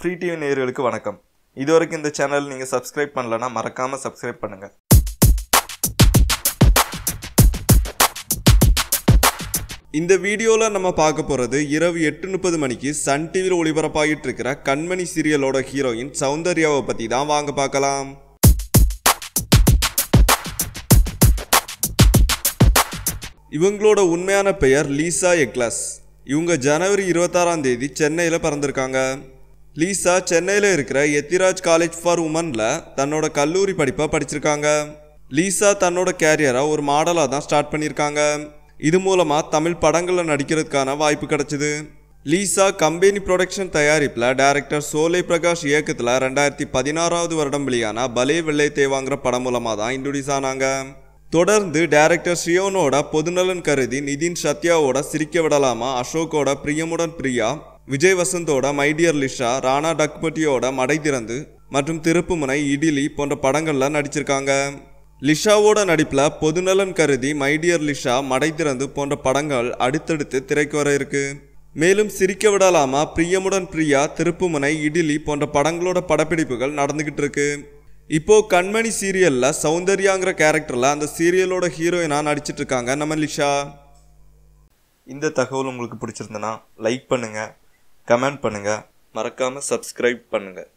free TV நேயர்களுக்கு வணக்கம் இதுவரைக்கும் இந்த சேனல் நீங்கள் சப்ஸ்கிரைப் பண்ணலன்னா மறக்காமல் சப்ஸ்கிரைப் பண்ணுங்கள் இந்த வீடியோவில் நம்ம பார்க்க போகிறது இரவு எட்டு முப்பது மணிக்கு சன் டிவியில் ஒளிபரப்பாகிட்டு இருக்கிற கண்மணி சீரியலோட ஹீரோயின் சௌந்தர்யாவை பற்றி தான் வாங்க பார்க்கலாம் இவங்களோட உண்மையான பெயர் லீசா எக்லஸ் இவங்க ஜனவரி இருபத்தாறாம் தேதி சென்னையில் பிறந்திருக்காங்க லீசா சென்னையில் இருக்கிற எத்திராஜ் காலேஜ் ஃபார் உமனில் தன்னோட கல்லூரி படிப்பை படிச்சிருக்காங்க லீசா தன்னோட கேரியரை ஒரு மாடலாக தான் ஸ்டார்ட் பண்ணியிருக்காங்க இது மூலமாக தமிழ் படங்களில் நடிக்கிறதுக்கான வாய்ப்பு கிடைச்சிது லீசா கம்பெனி ப்ரொடக்ஷன் தயாரிப்பில் டைரக்டர் சோலை பிரகாஷ் இயக்கத்தில் ரெண்டாயிரத்தி பதினாறாவது வருடம் வெளியான பலே வெள்ளை தேவாங்கிற படம் மூலமாக தான் இன்ட்ரடியூஸ் ஆனாங்க தொடர்ந்து டைரக்டர் ஷியோனோட பொதுநலன் கருதி நிதின் சத்யாவோட சிரிக்க விடலாமா அசோக்கோட பிரியமுடன் பிரியா விஜய் வசந்தோட மைடியர் லிஷா ராணா டக்பட்டியோட மடை திறந்து மற்றும் திருப்புமுனை இடிலி போன்ற படங்கள்ல நடிச்சிருக்காங்க லிஷாவோட நடிப்பில் பொதுநலன் கருதி மைடியர் லிஷா மடை திறந்து போன்ற படங்கள் அடுத்தடுத்து திரைக்கு வர இருக்கு மேலும் சிரிக்க விடலாமா பிரியமுடன் பிரியா திருப்புமுனை இடிலி போன்ற படங்களோட படப்பிடிப்புகள் நடந்துகிட்டு இருக்கு இப்போ கண்மணி சீரியல்ல சௌந்தர்யாங்கிற கேரக்டர்ல அந்த சீரியலோட ஹீரோயினா நடிச்சிட்டு இருக்காங்க நம்ம லிஷா இந்த தகவல் உங்களுக்கு பிடிச்சிருந்தனா லைக் பண்ணுங்க கமெண்ட் பண்ணுங்க மறக்காம சப்ஸ்கிரைப் பண்ணுங்க